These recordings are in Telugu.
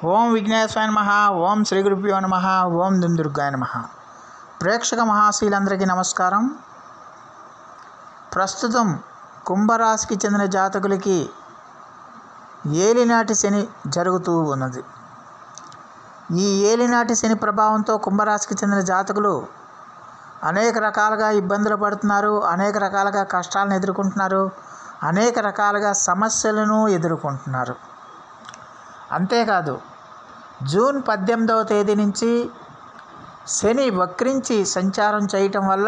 ఓం విఘ్నేశ్వరాయ నమ ఓం శ్రీ గురుభ్యో నమ ఓం దుందుర్గాయ నమ ప్రేక్షక మహాశీలందరికీ నమస్కారం ప్రస్తుతం కుంభరాశికి చెందిన జాతకులకి ఏలినాటి శని జరుగుతూ ఉన్నది ఈ ఏలినాటి శని ప్రభావంతో కుంభరాశికి చెందిన జాతకులు అనేక రకాలుగా ఇబ్బందులు పడుతున్నారు అనేక రకాలుగా కష్టాలను ఎదుర్కొంటున్నారు అనేక రకాలుగా సమస్యలను ఎదుర్కొంటున్నారు అంతేకాదు జూన్ పద్దెనిమిదవ తేదీ నుంచి శని వక్రించి సంచారం చేయటం వల్ల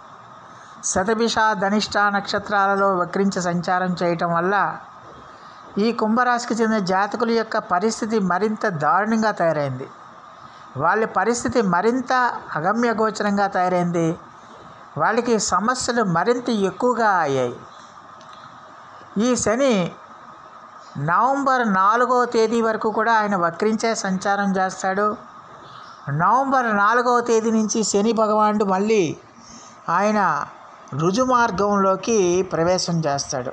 శతభిష ధనిష్ట నక్షత్రాలలో వక్రించి సంచారం చేయటం వల్ల ఈ కుంభరాశికి చెందిన జాతకుల యొక్క పరిస్థితి మరింత దారుణంగా తయారైంది వాళ్ళ పరిస్థితి మరింత అగమ్యగోచరంగా తయారైంది వాళ్ళకి సమస్యలు మరింత ఎక్కువగా అయ్యాయి ఈ శని నవంబర్ నాలుగవ తేదీ వరకు కూడా ఆయన వక్రించే సంచారం చేస్తాడు నవంబర్ నాలుగవ తేదీ నుంచి శని భగవానుడు మళ్ళీ ఆయన రుజు మార్గంలోకి ప్రవేశం చేస్తాడు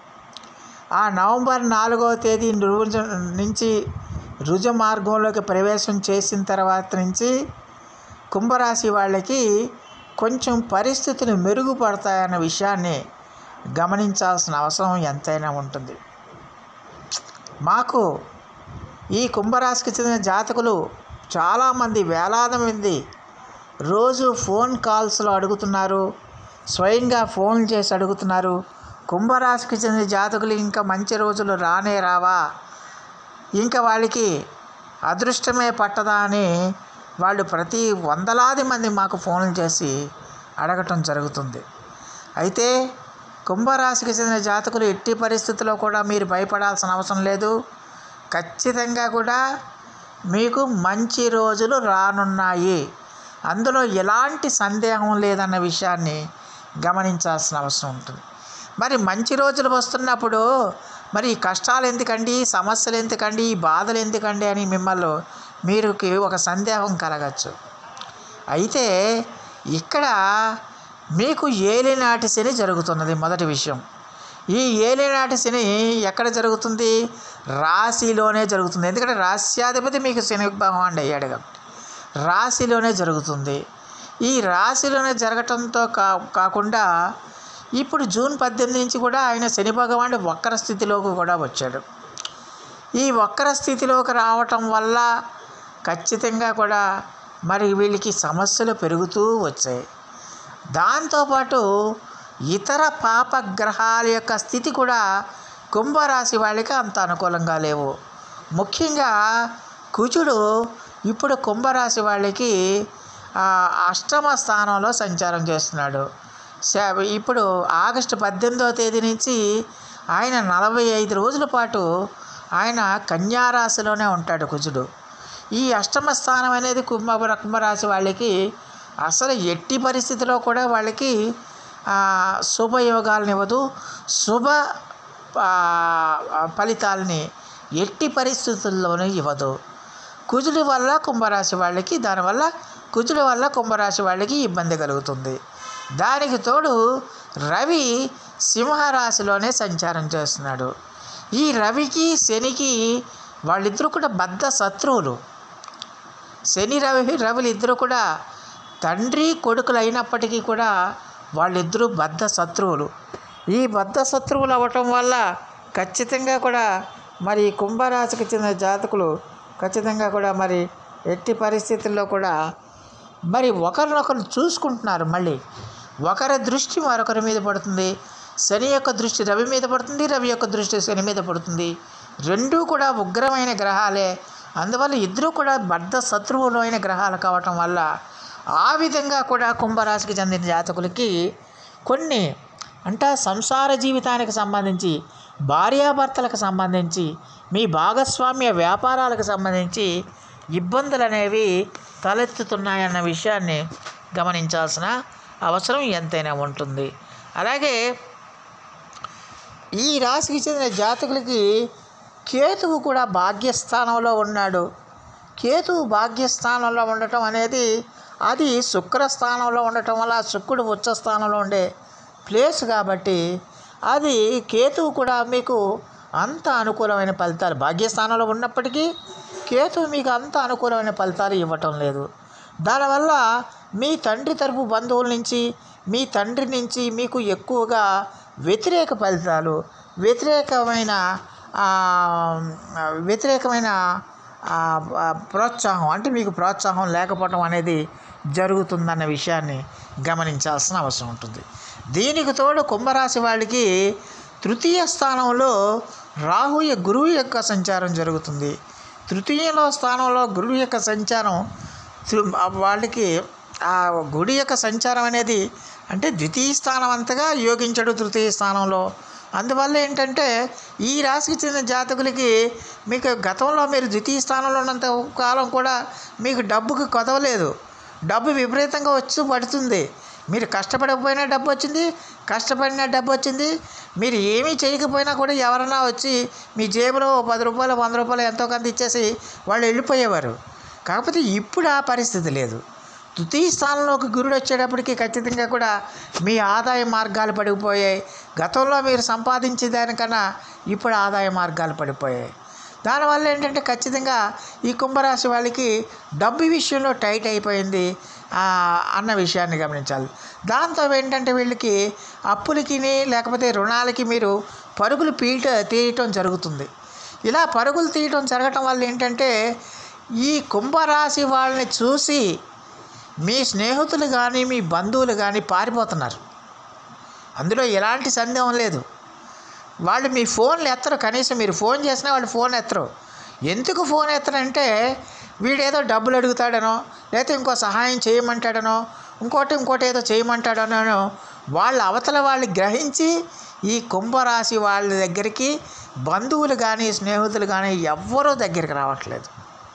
ఆ నవంబర్ నాలుగవ తేదీ రుజు నుంచి రుజు మార్గంలోకి ప్రవేశం చేసిన తర్వాత నుంచి కుంభరాశి వాళ్ళకి కొంచెం పరిస్థితులు మెరుగుపడతాయన్న విషయాన్ని గమనించాల్సిన అవసరం ఎంతైనా ఉంటుంది మాకు ఈ కుంభరాశికి చెందిన జాతకులు చాలామంది వేలాది మంది రోజు ఫోన్ కాల్స్లో అడుగుతున్నారు స్వయంగా ఫోన్ చేసి అడుగుతున్నారు కుంభరాశికి చెందిన జాతకులు ఇంకా మంచి రోజులు రానే రావా ఇంకా వాళ్ళకి అదృష్టమే పట్టదా అని వాళ్ళు ప్రతి వందలాది మంది మాకు ఫోన్లు చేసి అడగటం జరుగుతుంది అయితే కుంభరాశికి చెందిన జాతకులు ఎట్టి పరిస్థితుల్లో కూడా మీరు భయపడాల్సిన అవసరం లేదు ఖచ్చితంగా కూడా మీకు మంచి రోజులు రానున్నాయి అందులో ఎలాంటి సందేహం లేదన్న విషయాన్ని గమనించాల్సిన అవసరం ఉంటుంది మరి మంచి రోజులు వస్తున్నప్పుడు మరి ఈ కష్టాలు ఎందుకండి సమస్యలు ఎందుకండి ఈ బాధలు ఎందుకండి అని మిమ్మల్ని మీరుకి ఒక సందేహం కలగచ్చు అయితే ఇక్కడ మీకు ఏలినాటి శని జరుగుతున్నది మొదటి విషయం ఈ ఏలినాటి శని ఎక్కడ జరుగుతుంది రాశిలోనే జరుగుతుంది ఎందుకంటే రాశ్యాధిపతి మీకు శని భగవానుడు అయ్యాడు కాబట్టి రాశిలోనే జరుగుతుంది ఈ రాశిలోనే జరగటంతో కా కాకుండా ఇప్పుడు జూన్ పద్దెనిమిది నుంచి కూడా ఆయన శని భగవానుడు వక్ర స్థితిలోకి కూడా వచ్చాడు ఈ వక్ర స్థితిలోకి రావటం వల్ల ఖచ్చితంగా కూడా మరి వీళ్ళకి సమస్యలు పెరుగుతూ వచ్చాయి దాంతోపాటు ఇతర పాప గ్రహాల యొక్క స్థితి కూడా కుంభరాశి వాళ్ళకి అంత అనుకూలంగా లేవు ముఖ్యంగా కుజుడు ఇప్పుడు కుంభరాశి వాళ్ళకి అష్టమ స్థానంలో సంచారం చేస్తున్నాడు ఇప్పుడు ఆగస్టు పద్దెనిమిదవ తేదీ నుంచి ఆయన నలభై ఐదు రోజుల పాటు ఆయన కన్యారాశిలోనే ఉంటాడు కుజుడు ఈ అష్టమ స్థానం అనేది కుంభ కుంభరాశి వాళ్ళకి అసలు ఎట్టి పరిస్థితిలో కూడా వాళ్ళకి శుభయోగాలను ఇవ్వదు శుభ ఫలితాలని ఎట్టి పరిస్థితుల్లోనూ ఇవ్వదు కుజుడి వల్ల కుంభరాశి వాళ్ళకి దానివల్ల కుజుడి వల్ల కుంభరాశి వాళ్ళకి ఇబ్బంది కలుగుతుంది దానికి తోడు రవి సింహరాశిలోనే సంచారం చేస్తున్నాడు ఈ రవికి శనికి వాళ్ళిద్దరూ కూడా బద్ధ శత్రువులు శని రవి రవులు ఇద్దరు కూడా తండ్రి కొడుకులు అయినప్పటికీ కూడా వాళ్ళిద్దరూ బద్ధ శత్రువులు ఈ బద్ధ శత్రువులు అవ్వటం వల్ల ఖచ్చితంగా కూడా మరి కుంభరాశికి చెందిన జాతకులు ఖచ్చితంగా కూడా మరి ఎట్టి పరిస్థితుల్లో కూడా మరి ఒకరినొకరు చూసుకుంటున్నారు మళ్ళీ ఒకరి దృష్టి మరొకరి మీద పడుతుంది శని యొక్క దృష్టి రవి మీద పడుతుంది రవి యొక్క దృష్టి శని మీద పడుతుంది రెండూ కూడా ఉగ్రమైన గ్రహాలే అందువల్ల ఇద్దరూ కూడా బద్ధ శత్రువులు అయిన గ్రహాలు కావటం వల్ల ఆ విధంగా కూడా కుంభరాశికి చెందిన జాతకులకి కొన్ని అంటే సంసార జీవితానికి సంబంధించి భార్యాభర్తలకు సంబంధించి మీ భాగస్వామ్య వ్యాపారాలకు సంబంధించి ఇబ్బందులు అనేవి తలెత్తుతున్నాయన్న విషయాన్ని గమనించాల్సిన అవసరం ఎంతైనా ఉంటుంది అలాగే ఈ రాశికి చెందిన జాతకులకి కేతువు కూడా భాగ్యస్థానంలో ఉన్నాడు కేతువు భాగ్యస్థానంలో ఉండటం అనేది అది శుక్రస్థానంలో ఉండటం వల్ల శుక్రుడు ఉచ్చ స్థానంలో ఉండే ప్లేస్ కాబట్టి అది కేతువు కూడా మీకు అంత అనుకూలమైన ఫలితాలు భాగ్యస్థానంలో ఉన్నప్పటికీ కేతు మీకు అంత అనుకూలమైన ఫలితాలు ఇవ్వటం లేదు దానివల్ల మీ తండ్రి తరపు బంధువుల నుంచి మీ తండ్రి నుంచి మీకు ఎక్కువగా వ్యతిరేక ఫలితాలు వ్యతిరేకమైన ఆ, వ్యతిరేకమైన ఆ, ఆ, ప్రోత్సాహం అంటే మీకు ప్రోత్సాహం లేకపోవడం అనేది జరుగుతుందన్న విషయాన్ని గమనించాల్సిన అవసరం ఉంటుంది దీనికి తోడు కుంభరాశి వాళ్ళకి తృతీయ స్థానంలో రాహు య- గురువు యొక్క సంచారం జరుగుతుంది తృతీయలో స్థానంలో గురువు యొక్క సంచారం తృ- వాళ్ళకి ఆ గుడి యొక్క సంచారం అనేది అంటే ద్వితీయ స్థానం అంతగా యోగించడు తృతీయ స్థానంలో అందువల్ల ఏంటంటే ఈ రాశికి చెందిన జాతకులకి మీకు గతంలో మీరు ద్వితీయ స్థానంలో ఉన్నంత కాలం కూడా మీకు డబ్బుకి కొదవలేదు డబ్బు విపరీతంగా వచ్చి పడుతుంది మీరు కష్టపడకపోయినా డబ్బు వచ్చింది కష్టపడినా డబ్బు వచ్చింది మీరు ఏమీ చేయకపోయినా కూడా ఎవరైనా వచ్చి మీ జేబులో ఓ పది రూపాయలు వంద రూపాయలు ఎంతో కొంత ఇచ్చేసి వాళ్ళు వెళ్ళిపోయేవారు కాకపోతే ఇప్పుడు ఆ పరిస్థితి లేదు తృతీయ స్థానంలోకి గురుడు వచ్చేటప్పటికి ఖచ్చితంగా కూడా మీ ఆదాయ మార్గాలు పడిపోయాయి గతంలో మీరు సంపాదించే దానికన్నా ఇప్పుడు ఆదాయ మార్గాలు పడిపోయాయి దానివల్ల ఏంటంటే ఖచ్చితంగా ఈ కుంభరాశి వాళ్ళకి డబ్బు విషయంలో టైట్ అయిపోయింది ఆ, అన్న విషయాన్ని గమనించాలి దాంతో ఏంటంటే వీళ్ళకి అప్పులకి లేకపోతే రుణాలకి మీరు పరుగులు పీట తీయటం జరుగుతుంది ఇలా పరుగులు తీయటం జరగటం వల్ల ఏంటంటే ఈ కుంభరాశి వాళ్ళని చూసి మీ స్నేహితులు కానీ మీ బంధువులు కానీ పారిపోతున్నారు అందులో ఎలాంటి సందేహం లేదు వాళ్ళు మీ ఫోన్లు ఎత్తరు కనీసం మీరు ఫోన్ చేసినా వాళ్ళు ఫోన్ ఎత్తరు ఎందుకు ఫోన్ ఎత్తరంటే వీడేదో డబ్బులు అడుగుతాడనో లేకపోతే ఇంకో సహాయం చేయమంటాడనో ఇంకోటి ఇంకోటి ఏదో చేయమంటాడనో వాళ్ళ అవతల వాళ్ళు గ్రహించి ఈ కుంభరాశి వాళ్ళ దగ్గరికి బంధువులు కానీ స్నేహితులు కానీ ఎవ్వరూ దగ్గరికి రావట్లేదు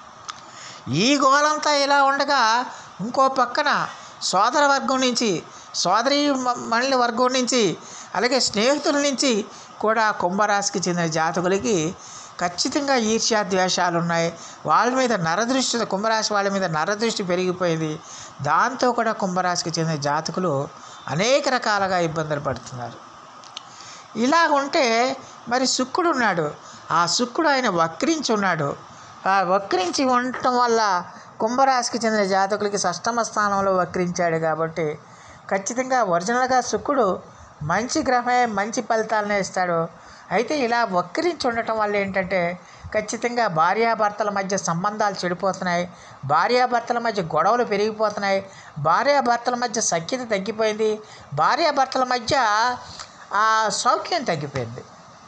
ఈ గోలంతా ఇలా ఉండగా ఇంకో పక్కన సోదర వర్గం నుంచి సోదరి మళ్ళీ వర్గం నుంచి అలాగే స్నేహితుల నుంచి కూడా కుంభరాశికి చెందిన జాతకులకి ఖచ్చితంగా ఈర్ష్య ద్వేషాలు ఉన్నాయి వాళ్ళ మీద నరదృష్టి కుంభరాశి వాళ్ళ మీద నరదృష్టి పెరిగిపోయింది దాంతో కూడా కుంభరాశికి చెందిన జాతకులు అనేక రకాలుగా ఇబ్బందులు పడుతున్నారు ఇలా ఉంటే మరి శుక్రుడు ఉన్నాడు ఆ శుక్రుడు ఆయన వక్రించి ఉన్నాడు ఆ వక్రించి ఉండటం వల్ల కుంభరాశికి చెందిన జాతకులకి షష్టమ స్థానంలో వక్రించాడు కాబట్టి ఖచ్చితంగా ఒరిజినల్గా శుక్రుడు మంచి గ్రహమే మంచి ఫలితాలనే ఇస్తాడు అయితే ఇలా వక్రించి ఉండటం వల్ల ఏంటంటే ఖచ్చితంగా భార్యాభర్తల మధ్య సంబంధాలు చెడిపోతున్నాయి భార్యాభర్తల మధ్య గొడవలు పెరిగిపోతున్నాయి భార్యాభర్తల మధ్య సఖ్యత తగ్గిపోయింది భార్యాభర్తల మధ్య ఆ సౌఖ్యం తగ్గిపోయింది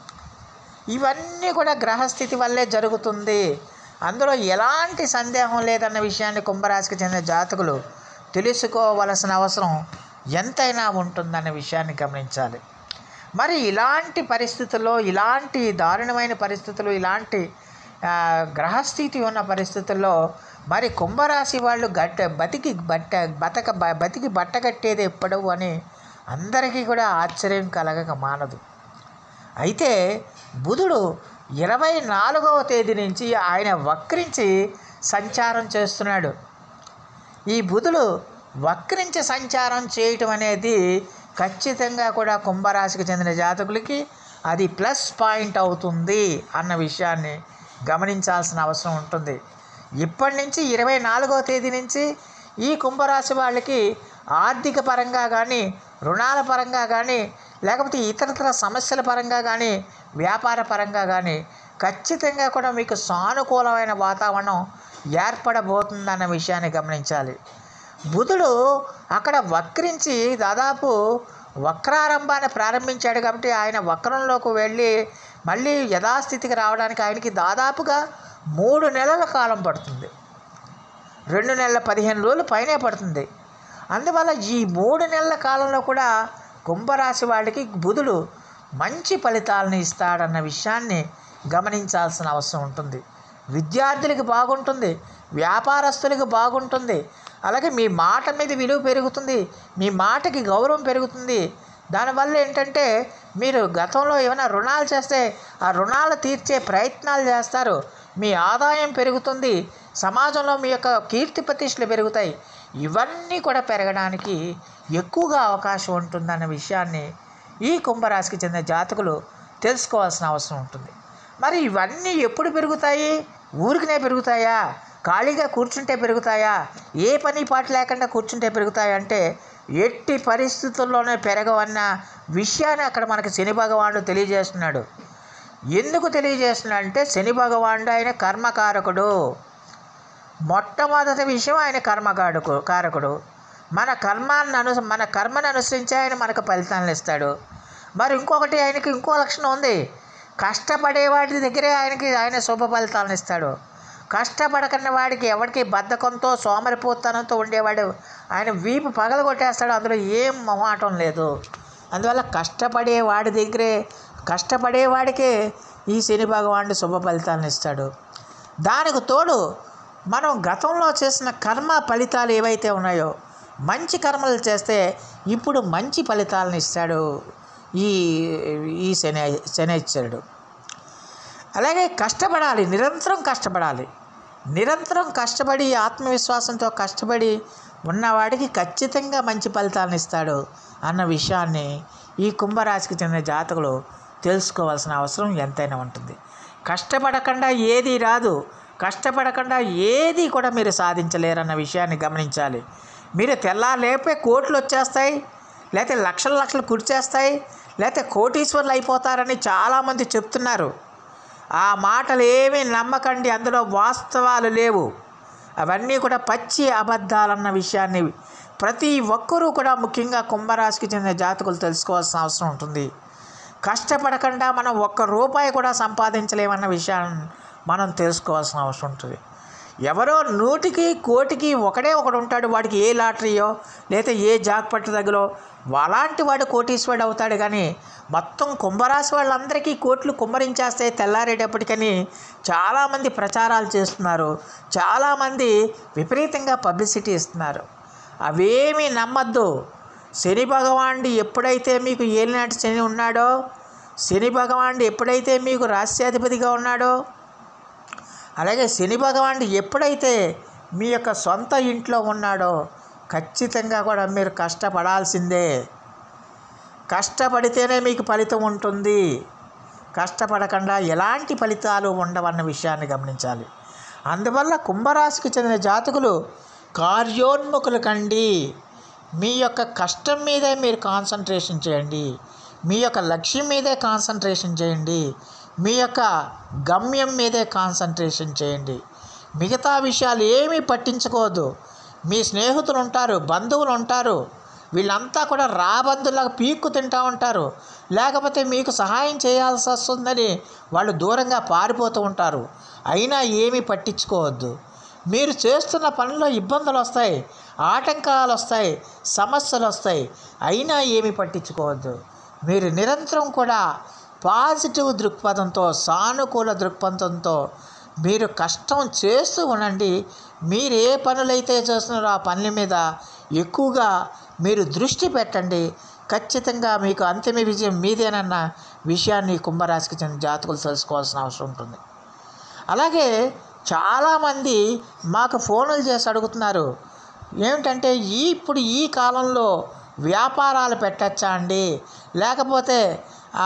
ఇవన్నీ కూడా గ్రహస్థితి వల్లే జరుగుతుంది అందులో ఎలాంటి సందేహం లేదన్న విషయాన్ని కుంభరాశికి చెందిన జాతకులు తెలుసుకోవలసిన అవసరం ఎంతైనా ఉంటుందన్న విషయాన్ని గమనించాలి మరి ఇలాంటి పరిస్థితుల్లో ఇలాంటి దారుణమైన పరిస్థితులు ఇలాంటి ఆ, గ్రహస్థితి ఉన్న పరిస్థితుల్లో మరి కుంభరాశి వాళ్ళు గట్ట బతికి బట్ట బతక బ- బతికి బట్ట కట్టేది ఎప్పుడు అని అందరికీ కూడా ఆశ్చర్యం కలగక మానదు అయితే బుధుడు ఇరవై నాలుగవ తేదీ నుంచి ఆయన వక్రించి సంచారం చేస్తున్నాడు ఈ బుధుడు వక్రించి సంచారం చేయటం అనేది ఖచ్చితంగా కూడా కుంభరాశికి చెందిన జాతకులకి అది ప్లస్ పాయింట్ అవుతుంది అన్న విషయాన్ని గమనించాల్సిన అవసరం ఉంటుంది ఇప్పటి నుంచి ఇరవై నాలుగవ తేదీ నుంచి ఈ కుంభరాశి వాళ్ళకి ఆర్థిక పరంగా కానీ రుణాల పరంగా కానీ లేకపోతే ఇతరతర సమస్యల పరంగా కానీ వ్యాపార పరంగా కానీ ఖచ్చితంగా కూడా మీకు సానుకూలమైన వాతావరణం ఏర్పడబోతుందన్న విషయాన్ని గమనించాలి బుధుడు అక్కడ వక్రించి దాదాపు వక్రారంభాన్ని ప్రారంభించాడు కాబట్టి ఆయన వక్రంలోకి వెళ్ళి మళ్ళీ యథాస్థితికి రావడానికి ఆయనకి దాదాపుగా మూడు నెలల కాలం పడుతుంది రెండు నెలల పదిహేను రోజులు పైనే పడుతుంది అందువల్ల ఈ మూడు నెలల కాలంలో కూడా కుంభరాశి వాళ్ళకి బుధుడు మంచి ఫలితాలను ఇస్తాడన్న విషయాన్ని గమనించాల్సిన అవసరం ఉంటుంది విద్యార్థులకి బాగుంటుంది వ్యాపారస్తులకు బాగుంటుంది అలాగే మీ మాట మీద విలువ పెరుగుతుంది మీ మాటకి గౌరవం పెరుగుతుంది దానివల్ల ఏంటంటే మీరు గతంలో ఏమైనా రుణాలు చేస్తే ఆ రుణాలు తీర్చే ప్రయత్నాలు చేస్తారు మీ ఆదాయం పెరుగుతుంది సమాజంలో మీ యొక్క కీర్తి ప్రతిష్టలు పెరుగుతాయి ఇవన్నీ కూడా పెరగడానికి ఎక్కువగా అవకాశం ఉంటుందన్న విషయాన్ని ఈ కుంభరాశికి చెందిన జాతకులు తెలుసుకోవాల్సిన అవసరం ఉంటుంది మరి ఇవన్నీ ఎప్పుడు పెరుగుతాయి ఊరికనే పెరుగుతాయా ఖాళీగా కూర్చుంటే పెరుగుతాయా ఏ పని పాట లేకుండా కూర్చుంటే పెరుగుతాయా అంటే ఎట్టి పరిస్థితుల్లోనే పెరగవన్న విషయాన్ని అక్కడ మనకి శని భగవానుడు తెలియజేస్తున్నాడు ఎందుకు తెలియజేస్తున్నాడు అంటే శని భగవానుడు ఆయన కర్మకారకుడు మొట్టమొదటి విషయం ఆయన కర్మకారకు కారకుడు మన కర్మాన్ని అను మన కర్మను అనుసరించి ఆయన మనకు ఫలితాలను ఇస్తాడు మరి ఇంకొకటి ఆయనకి ఇంకో లక్షణం ఉంది కష్టపడేవాడి దగ్గరే ఆయనకి ఆయన శుభ ఫలితాలను ఇస్తాడు కష్టపడకన్న వాడికి ఎవరికి బద్ధకంతో సోమరిపోతనంతో ఉండేవాడు ఆయన వీపు పగల కొట్టేస్తాడు అందులో ఏం మొహాటం లేదు అందువల్ల కష్టపడే వాడి దగ్గరే కష్టపడేవాడికే ఈ శని భగవానుడు శుభ ఫలితాలను ఇస్తాడు దానికి తోడు మనం గతంలో చేసిన కర్మ ఫలితాలు ఏవైతే ఉన్నాయో మంచి కర్మలు చేస్తే ఇప్పుడు మంచి ఫలితాలను ఇస్తాడు ఈ ఈ శని శనిశ్వరుడు అలాగే కష్టపడాలి నిరంతరం కష్టపడాలి నిరంతరం కష్టపడి ఆత్మవిశ్వాసంతో కష్టపడి ఉన్నవాడికి ఖచ్చితంగా మంచి ఫలితాలను ఇస్తాడు అన్న విషయాన్ని ఈ కుంభరాశికి చెందిన జాతకులు తెలుసుకోవాల్సిన అవసరం ఎంతైనా ఉంటుంది కష్టపడకుండా ఏది రాదు కష్టపడకుండా ఏది కూడా మీరు సాధించలేరన్న విషయాన్ని గమనించాలి మీరు తెల్లాలేపే కోట్లు వచ్చేస్తాయి లేకపోతే లక్షల లక్షలు కుర్చేస్తాయి లేకపోతే కోటీశ్వర్లు అయిపోతారని చాలామంది చెప్తున్నారు ఆ మాటలు ఏమీ నమ్మకండి అందులో వాస్తవాలు లేవు అవన్నీ కూడా పచ్చి అబద్ధాలన్న విషయాన్ని ప్రతి ఒక్కరూ కూడా ముఖ్యంగా కుంభరాశికి చెందిన జాతకులు తెలుసుకోవాల్సిన అవసరం ఉంటుంది కష్టపడకుండా మనం ఒక్క రూపాయి కూడా సంపాదించలేమన్న విషయాన్ని మనం తెలుసుకోవాల్సిన అవసరం ఉంటుంది ఎవరో నూటికి కోటికి ఒకడే ఒకడు ఉంటాడు వాడికి ఏ లాటరీయో లేదా ఏ జాక్పట్టు తగులో అలాంటి వాడు కోటీశ్వరుడు అవుతాడు కానీ మొత్తం కుంభరాశి వాళ్ళందరికీ కోట్లు కుమ్మరించేస్తే తెల్లారేటప్పటికని చాలామంది ప్రచారాలు చేస్తున్నారు చాలామంది విపరీతంగా పబ్లిసిటీ ఇస్తున్నారు అవేమీ నమ్మద్దు శని భగవానుడు ఎప్పుడైతే మీకు ఏలినాటి శని ఉన్నాడో శని భగవానుడు ఎప్పుడైతే మీకు రాష్ట్రాధిపతిగా ఉన్నాడో అలాగే శని భగవానుడు ఎప్పుడైతే మీ యొక్క సొంత ఇంట్లో ఉన్నాడో ఖచ్చితంగా కూడా మీరు కష్టపడాల్సిందే కష్టపడితేనే మీకు ఫలితం ఉంటుంది కష్టపడకుండా ఎలాంటి ఫలితాలు ఉండవన్న విషయాన్ని గమనించాలి అందువల్ల కుంభరాశికి చెందిన జాతకులు కార్యోన్ముఖులు కండి మీ యొక్క కష్టం మీదే మీరు కాన్సన్ట్రేషన్ చేయండి మీ యొక్క లక్ష్యం మీదే కాన్సన్ట్రేషన్ చేయండి మీ యొక్క గమ్యం మీదే కాన్సన్ట్రేషన్ చేయండి మిగతా విషయాలు ఏమీ పట్టించుకోవద్దు మీ స్నేహితులు ఉంటారు బంధువులు ఉంటారు వీళ్ళంతా కూడా రాబందులాగా పీక్కు తింటూ ఉంటారు లేకపోతే మీకు సహాయం చేయాల్సి వస్తుందని వాళ్ళు దూరంగా పారిపోతూ ఉంటారు అయినా ఏమీ పట్టించుకోవద్దు మీరు చేస్తున్న పనిలో ఇబ్బందులు వస్తాయి ఆటంకాలు వస్తాయి సమస్యలు వస్తాయి అయినా ఏమీ పట్టించుకోవద్దు మీరు నిరంతరం కూడా పాజిటివ్ దృక్పథంతో సానుకూల దృక్పథంతో మీరు కష్టం చేస్తూ ఉండండి మీరు ఏ పనులైతే చేస్తున్నారో ఆ పనుల మీద ఎక్కువగా మీరు దృష్టి పెట్టండి ఖచ్చితంగా మీకు అంతిమ విజయం మీదేనన్న విషయాన్ని కుంభరాశికి చెందిన జాతకులు తెలుసుకోవాల్సిన అవసరం ఉంటుంది అలాగే చాలామంది మాకు ఫోన్లు చేసి అడుగుతున్నారు ఏమిటంటే ఈ ఇప్పుడు ఈ కాలంలో వ్యాపారాలు పెట్టచ్చా అండి లేకపోతే ఆ,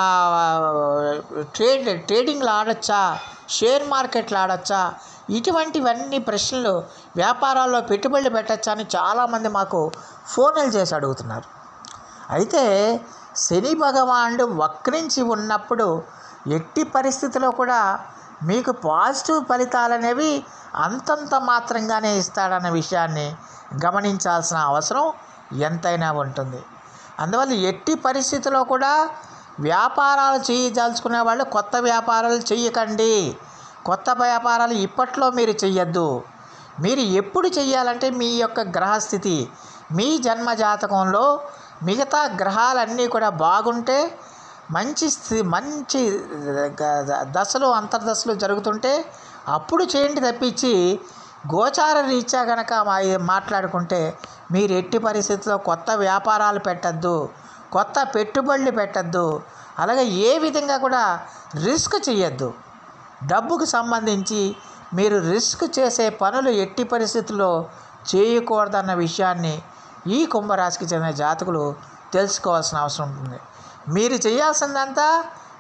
ట్రేడ్ ట్రేడింగ్లు ఆడొచ్చా షేర్ మార్కెట్లు ఆడొచ్చా ఇటువంటివన్నీ ప్రశ్నలు వ్యాపారాల్లో పెట్టుబడులు పెట్టచ్చా అని చాలామంది మాకు ఫోన్లు చేసి అడుగుతున్నారు అయితే శని భగవానుడు వక్రించి ఉన్నప్పుడు ఎట్టి పరిస్థితిలో కూడా మీకు పాజిటివ్ ఫలితాలు అనేవి అంతంత మాత్రంగానే ఇస్తాడన్న విషయాన్ని గమనించాల్సిన అవసరం ఎంతైనా ఉంటుంది అందువల్ల ఎట్టి పరిస్థితిలో కూడా వ్యాపారాలు చేయదలుచుకునే వాళ్ళు కొత్త వ్యాపారాలు చేయకండి కొత్త వ్యాపారాలు ఇప్పట్లో మీరు చెయ్యొద్దు మీరు ఎప్పుడు చెయ్యాలంటే మీ యొక్క గ్రహస్థితి మీ జన్మ జాతకంలో మిగతా గ్రహాలన్నీ కూడా బాగుంటే మంచి స్థి మంచి గ- దశలు అంతర్దశలు జరుగుతుంటే అప్పుడు చేయండి తప్పించి గోచార రీత్యా గనక మా- మాట్లాడుకుంటే మీరు ఎట్టి పరిస్థితుల్లో కొత్త వ్యాపారాలు పెట్టద్దు కొత్త పెట్టుబడులు పెట్టద్దు అలాగే ఏ విధంగా కూడా రిస్క్ చేయొద్దు డబ్బుకు సంబంధించి మీరు రిస్క్ చేసే పనులు ఎట్టి పరిస్థితుల్లో చేయకూడదన్న విషయాన్ని ఈ కుంభరాశికి చెందిన జాతకులు తెలుసుకోవాల్సిన అవసరం ఉంటుంది మీరు చేయాల్సిందంతా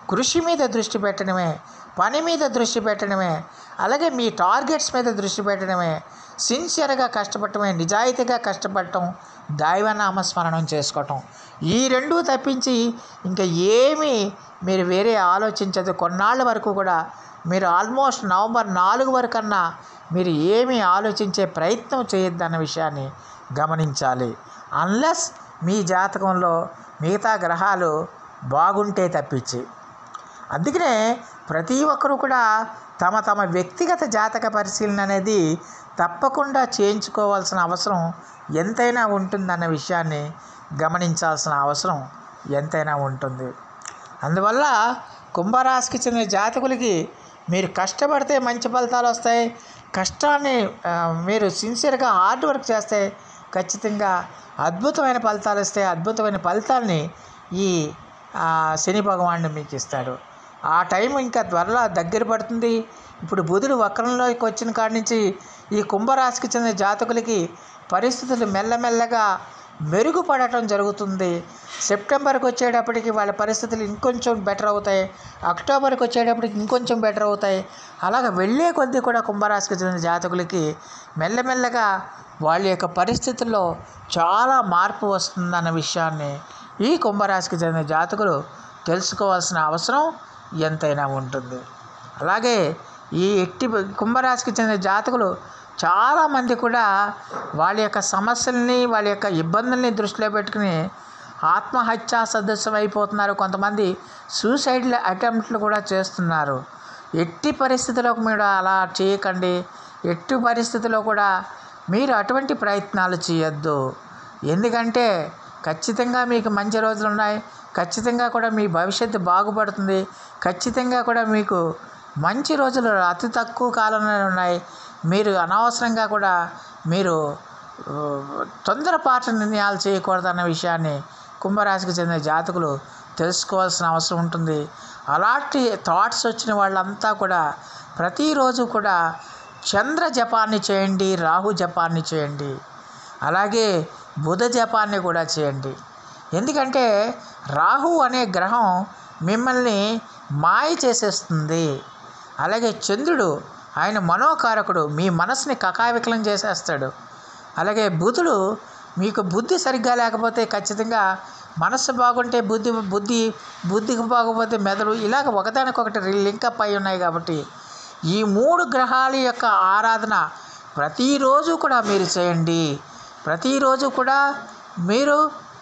కృషి మీద దృష్టి పెట్టడమే పని మీద దృష్టి పెట్టడమే అలాగే మీ టార్గెట్స్ మీద దృష్టి పెట్టడమే సిన్సియర్గా కష్టపడటమే నిజాయితీగా కష్టపడటం దైవనామస్మరణం చేసుకోవటం ఈ రెండూ తప్పించి ఇంకా ఏమీ మీరు వేరే ఆలోచించదు కొన్నాళ్ళ వరకు కూడా మీరు ఆల్మోస్ట్ నవంబర్ నాలుగు వరకన్నా మీరు ఏమీ ఆలోచించే ప్రయత్నం చేయొద్దన్న విషయాన్ని గమనించాలి అన్లెస్ మీ జాతకంలో మిగతా గ్రహాలు బాగుంటే తప్పించి అందుకనే ప్రతి ఒక్కరూ కూడా తమ తమ వ్యక్తిగత జాతక పరిశీలన అనేది తప్పకుండా చేయించుకోవాల్సిన అవసరం ఎంతైనా ఉంటుందన్న విషయాన్ని గమనించాల్సిన అవసరం ఎంతైనా ఉంటుంది అందువల్ల కుంభరాశికి చెందిన జాతకులకి మీరు కష్టపడితే మంచి ఫలితాలు వస్తాయి కష్టాన్ని ఆ, మీరు సిన్సియర్గా హార్డ్ వర్క్ చేస్తే ఖచ్చితంగా అద్భుతమైన ఫలితాలు వస్తాయి అద్భుతమైన ఫలితాల్ని ఈ ఆ, శని భగవానుడు మీకు ఇస్తాడు ఆ టైం ఇంకా త్వరలో దగ్గర పడుతుంది ఇప్పుడు బుధుడు వక్రంలోకి వచ్చిన కాడి నుంచి ఈ కుంభరాశికి చెందిన జాతకులకి పరిస్థితులు మెల్లమెల్లగా మెరుగుపడటం జరుగుతుంది సెప్టెంబర్కి వచ్చేటప్పటికి వాళ్ళ పరిస్థితులు ఇంకొంచెం బెటర్ అవుతాయి అక్టోబర్కి వచ్చేటప్పటికి ఇంకొంచెం బెటర్ అవుతాయి అలాగ వెళ్ళే కొద్దీ కూడా కుంభరాశికి చెందిన జాతకులకి మెల్లమెల్లగా వాళ్ళ యొక్క పరిస్థితుల్లో చాలా మార్పు వస్తుందన్న విషయాన్ని ఈ కుంభరాశికి చెందిన జాతకులు తెలుసుకోవాల్సిన అవసరం ఎంతైనా ఉంటుంది అలాగే ఈ ఎట్టి కుంభరాశికి చెందిన జాతకులు చాలామంది కూడా వాళ్ళ యొక్క సమస్యల్ని వాళ్ళ యొక్క ఇబ్బందుల్ని దృష్టిలో పెట్టుకుని ఆత్మహత్యా సదస్యం అయిపోతున్నారు కొంతమంది సూసైడ్ అటెంప్ట్లు కూడా చేస్తున్నారు ఎట్టి పరిస్థితిలో మీరు అలా చేయకండి ఎట్టి పరిస్థితిలో కూడా మీరు అటువంటి ప్రయత్నాలు చేయొద్దు ఎందుకంటే ఖచ్చితంగా మీకు మంచి రోజులు ఉన్నాయి ఖచ్చితంగా కూడా మీ భవిష్యత్తు బాగుపడుతుంది ఖచ్చితంగా కూడా మీకు మంచి రోజులు అతి తక్కువ కాలంలో ఉన్నాయి మీరు అనవసరంగా కూడా మీరు ఆ, తొందరపాటు నిర్ణయాలు చేయకూడదన్న విషయాన్ని కుంభరాశికి చెందిన జాతకులు తెలుసుకోవాల్సిన అవసరం ఉంటుంది అలాంటి థాట్స్ వచ్చిన వాళ్ళంతా కూడా ప్రతిరోజు కూడా చంద్ర జపాన్ని చేయండి రాహు జపాన్ని చేయండి అలాగే బుధ జపాన్ని కూడా చేయండి ఎందుకంటే రాహు అనే గ్రహం మిమ్మల్ని మాయ చేసేస్తుంది అలాగే చంద్రుడు ఆయన మనోకారకుడు మీ మనసుని కకావికలం చేసేస్తాడు అలాగే బుధుడు మీకు బుద్ధి సరిగ్గా లేకపోతే ఖచ్చితంగా మనస్సు బాగుంటే బుద్ధి బుద్ధి బుద్ధికి బాగోపోతే మెదడు ఇలాగ ఒకదానికొకటి లింకప్ అయి ఉన్నాయి కాబట్టి ఈ మూడు గ్రహాల యొక్క ఆరాధన ప్రతిరోజు కూడా మీరు చేయండి ప్రతిరోజు కూడా మీరు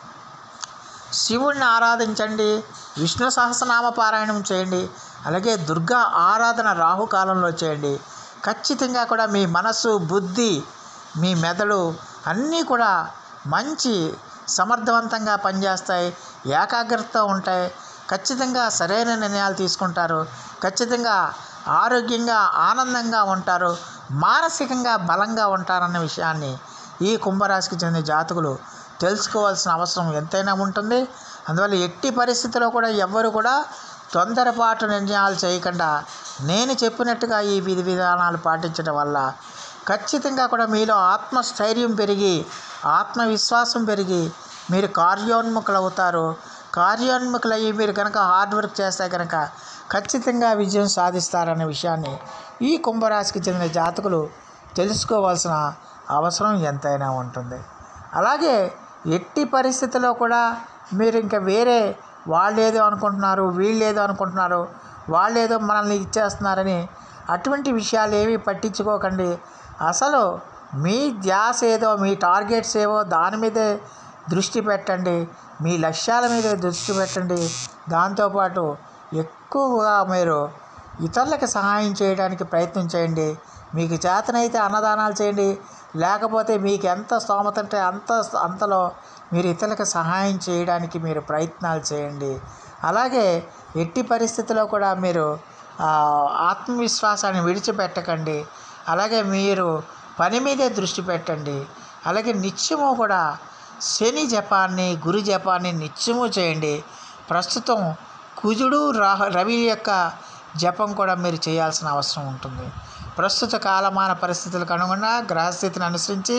శివుణ్ణి ఆరాధించండి విష్ణు సహస్రనామ పారాయణం చేయండి అలాగే దుర్గా ఆరాధన రాహుకాలంలో చేయండి ఖచ్చితంగా కూడా మీ మనసు బుద్ధి మీ మెదడు అన్నీ కూడా మంచి సమర్థవంతంగా పనిచేస్తాయి ఏకాగ్రత ఉంటాయి ఖచ్చితంగా సరైన నిర్ణయాలు తీసుకుంటారు ఖచ్చితంగా ఆరోగ్యంగా ఆనందంగా ఉంటారు మానసికంగా బలంగా ఉంటారన్న విషయాన్ని ఈ కుంభరాశికి చెందిన జాతకులు తెలుసుకోవాల్సిన అవసరం ఎంతైనా ఉంటుంది అందువల్ల ఎట్టి పరిస్థితిలో కూడా ఎవ్వరు కూడా తొందరపాటు నిర్ణయాలు చేయకుండా నేను చెప్పినట్టుగా ఈ విధి విధానాలు పాటించడం వల్ల ఖచ్చితంగా కూడా మీలో ఆత్మస్థైర్యం పెరిగి ఆత్మవిశ్వాసం పెరిగి మీరు కార్యోన్ముఖులు అవుతారు కార్యోన్ముఖులయ్యి మీరు కనుక హార్డ్ వర్క్ చేస్తే కనుక ఖచ్చితంగా విజయం సాధిస్తారనే విషయాన్ని ఈ కుంభరాశికి చెందిన జాతకులు తెలుసుకోవాల్సిన అవసరం ఎంతైనా ఉంటుంది అలాగే ఎట్టి పరిస్థితిలో కూడా మీరు ఇంకా వేరే వాళ్ళు ఏదో అనుకుంటున్నారు వీళ్ళు ఏదో అనుకుంటున్నారు వాళ్ళు ఏదో మనల్ని ఇచ్చేస్తున్నారని అటువంటి విషయాలు ఏవి పట్టించుకోకండి అసలు మీ ధ్యాస ఏదో మీ టార్గెట్స్ ఏవో దాని మీదే దృష్టి పెట్టండి మీ లక్ష్యాల మీద దృష్టి పెట్టండి దాంతోపాటు ఎక్కువగా మీరు ఇతరులకు సహాయం చేయడానికి ప్రయత్నం చేయండి మీకు చేతనైతే అన్నదానాలు చేయండి లేకపోతే మీకు ఎంత స్తోమత అంటే అంత అంతలో మీరు ఇతరులకు సహాయం చేయడానికి మీరు ప్రయత్నాలు చేయండి అలాగే ఎట్టి పరిస్థితిలో కూడా మీరు ఆ, ఆత్మవిశ్వాసాన్ని విడిచిపెట్టకండి అలాగే మీరు పని మీదే దృష్టి పెట్టండి అలాగే నిత్యము కూడా శని జపాన్ని గురు జపాన్ని నిత్యము చేయండి ప్రస్తుతం కుజుడు రాహ రవి యొక్క జపం కూడా మీరు చేయాల్సిన అవసరం ఉంటుంది ప్రస్తుత కాలమాన పరిస్థితులకు అనుగుణంగా గ్రహస్థితిని అనుసరించి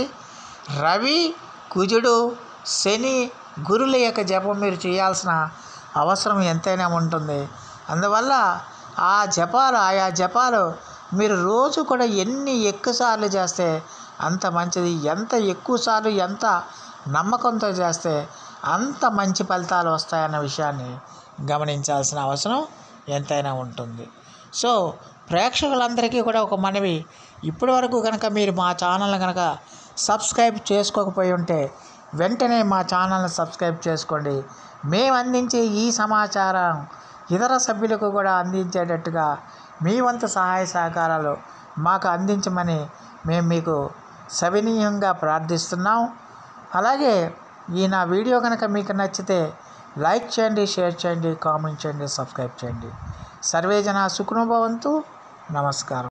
రవి కుజుడు శని గురుల యొక్క జపం మీరు చేయాల్సిన అవసరం ఎంతైనా ఉంటుంది అందువల్ల ఆ జపాలు ఆయా జపాలు మీరు రోజు కూడా ఎన్ని ఎక్కువసార్లు చేస్తే అంత మంచిది ఎంత ఎక్కువసార్లు ఎంత నమ్మకంతో చేస్తే అంత మంచి ఫలితాలు వస్తాయన్న విషయాన్ని గమనించాల్సిన అవసరం ఎంతైనా ఉంటుంది సో ప్రేక్షకులందరికీ కూడా ఒక మనవి ఇప్పటి వరకు కనుక మీరు మా ఛానల్ కనుక సబ్స్క్రైబ్ చేసుకోకపోయి ఉంటే వెంటనే మా ఛానల్ని సబ్స్క్రైబ్ చేసుకోండి మేము అందించే ఈ సమాచారం ఇతర సభ్యులకు కూడా అందించేటట్టుగా మీ వంతు సహాయ సహకారాలు మాకు అందించమని మేము మీకు సవినీయంగా ప్రార్థిస్తున్నాం అలాగే ఈ నా వీడియో కనుక మీకు నచ్చితే లైక్ చేయండి షేర్ చేయండి కామెంట్ చేయండి సబ్స్క్రైబ్ చేయండి సర్వే జన సుఖనుభవంతు నమస్కారం